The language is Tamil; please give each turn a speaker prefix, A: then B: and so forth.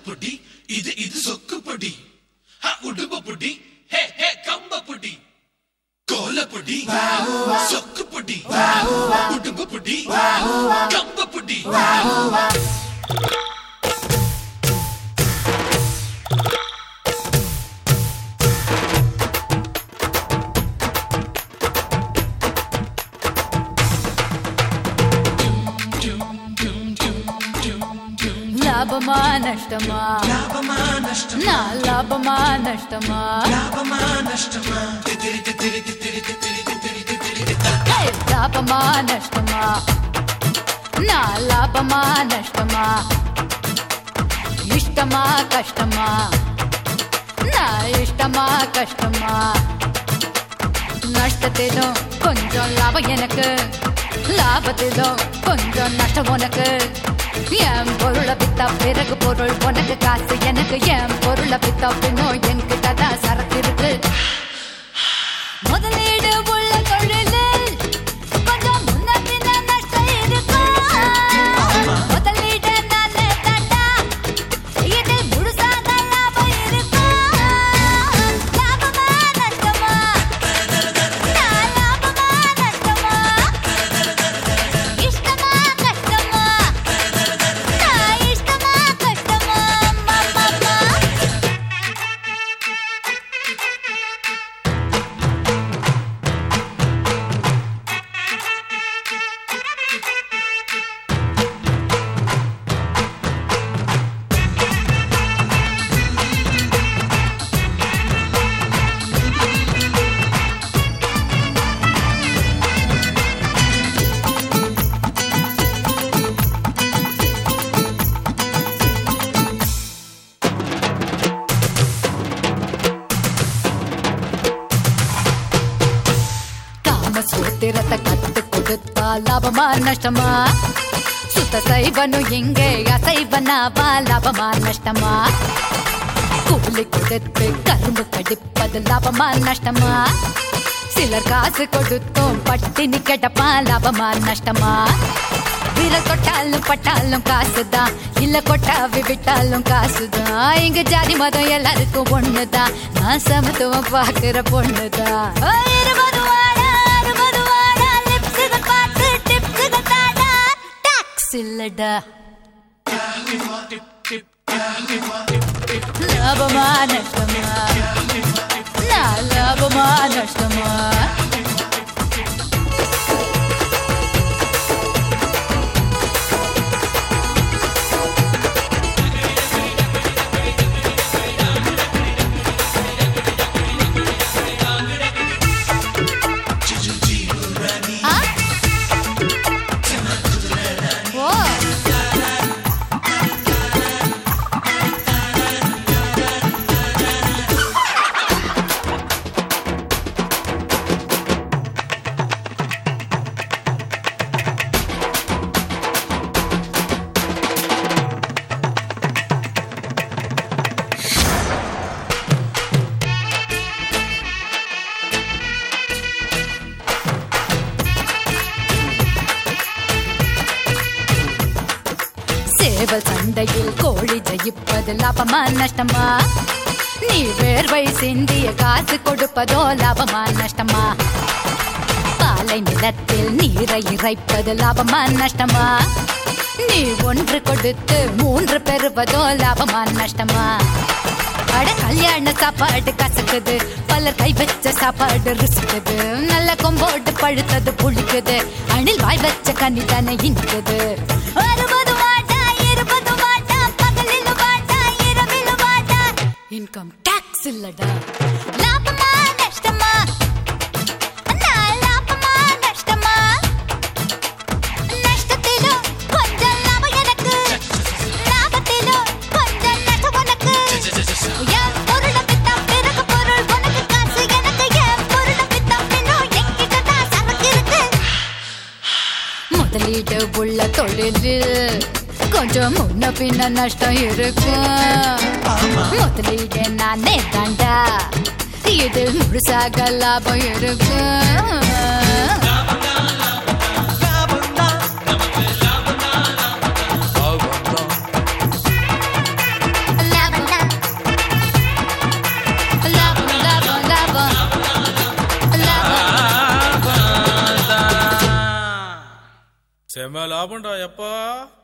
A: பொடி இது இது சொக்கு பொடி ஹ, உடும்பு பொடி ஹே ஹே கம்ப பொடி கோல பொடி சொக்கு பொடி உடும்பு பொடி கம்ப பொடி
B: லாபமா நஷ்டமா
A: லாபமா நஷ்டம்
B: நான் லாபமா நஷ்டமா
A: லாபமா நஷ்டமா தித்திரி தித்திரி தித்திரி தித்திரி தித்திரி தித்திரி தித்தா.
B: ஏய், லாபமா நஷ்டமா நான் லாபமா நஷ்டமா இஷ்டமா கஷ்டமா நான் இஷ்டமா கஷ்டமா நஷ்டத்திலும் கொஞ்சம் லாபம் எனக்கு லாபத்திலும் கொஞ்சம் நஷ்டம் உனக்கு என் பொருளை வித்தா பிறகு பொருள் உனக்கு காசு எனக்கு என் பொருளை வித்தா பின்னும் என்கிட்ட தான் சரக்கு இருக்கு முதலீடு உள்ள தொழிலில் கொஞ்சம் முன்ன பின்ன நஷ்டம் இருக்கும் முதலீடு நானே தட்டா இதில் முழுசாக லாபம் இருக்கும் லாபமா நஷ்டமா நான் லாபமா நஷ்டமா இஷ்டமா கஷ்டமா நான் இஷ்டமா கஷ்டமா மாமா காம சூத்திரத்தை கத்து கொடுத்தா லாபமா நஷ்டமா சுத்த சைவனும் எங்கே அசைவனாவா லாபமா நஷ்டமா கூலி கொடுத்து கரும்பு கடிப்பது லாபமா நஷ்டமா சிலர் காசு கொடுத்தும் பட்டினி கிடப்பா லாபமா நஷ்டமா விரல் தொட்டாலும் பட்டாலும் காசுதான் இல்ல கொட்டாவி விட்டாலும் காசுதான் இங்க ஜாதி மதம் எல்லாருக்கும் ஒண்ணுதான் நான் சமத்துவம் பாக்குற பொண்ணுதான் ஓ, இருபது வாடா, அறுபது வாடா, லிப்ஸுகள் பார்த்து டிப்ஸுகள் தாடா. டாக்ஸ் இல்லடா லாபமா நஷ்டமா நான் லாபமா நஷ்டமா ஆ? ஓ சேவல் சண்டையில் கோழி ஜெயிப்பது லாபமா நஷ்டமா நீ வேர்வை சிந்திய காசு கொடுப்பதோ லாபமா நஷ்டமா பாலை நிலத்தில் நீரை இறைப்பது லாபமா நஷ்டமா நீ ஒன்று கொடுத்து மூன்று பெறுவதோ லாபமா நஷ்டமா அட கல்யாண சாப்பாடு கசக்குது பலர் கை வச்ச சாப்பாடு ருசிக்குது நல்ல கொம்போடு பழுத்தது புளிக்குது அணில் வாய் வச்ச கனி தானே இனிக்குது அறுபது வாட்டா இருபது வாட்டா பகலில் வாட்டா இரவில் வாட்டா இன்கம் டாக்ஸ் இல்லடா லாபமா நஷ்டமா நான் லாபமா நஷ்டமா நஷ்டத்திலும் கொஞ்சம் லாபம் எனக்கு லாபத்திலும் கொஞ்சம் நஷ்டம் உனக்கு என் பொருளை வித்தா பிறகு பொருள் உனக்கு காசு எனக்கு என் பொருளை வித்தா பின்னும் என்கிட்ட தான் சரக்கு இருக்கு முதலீடு உள்ள தொழிலில் கொஞ்சம் முன்ன பின்ன நஷ்டம் இருக்கு முதலீடு நானே தாண்டா இது முழுசாக லாபம் இருக்கு
C: செம லாபம்டா எப்பா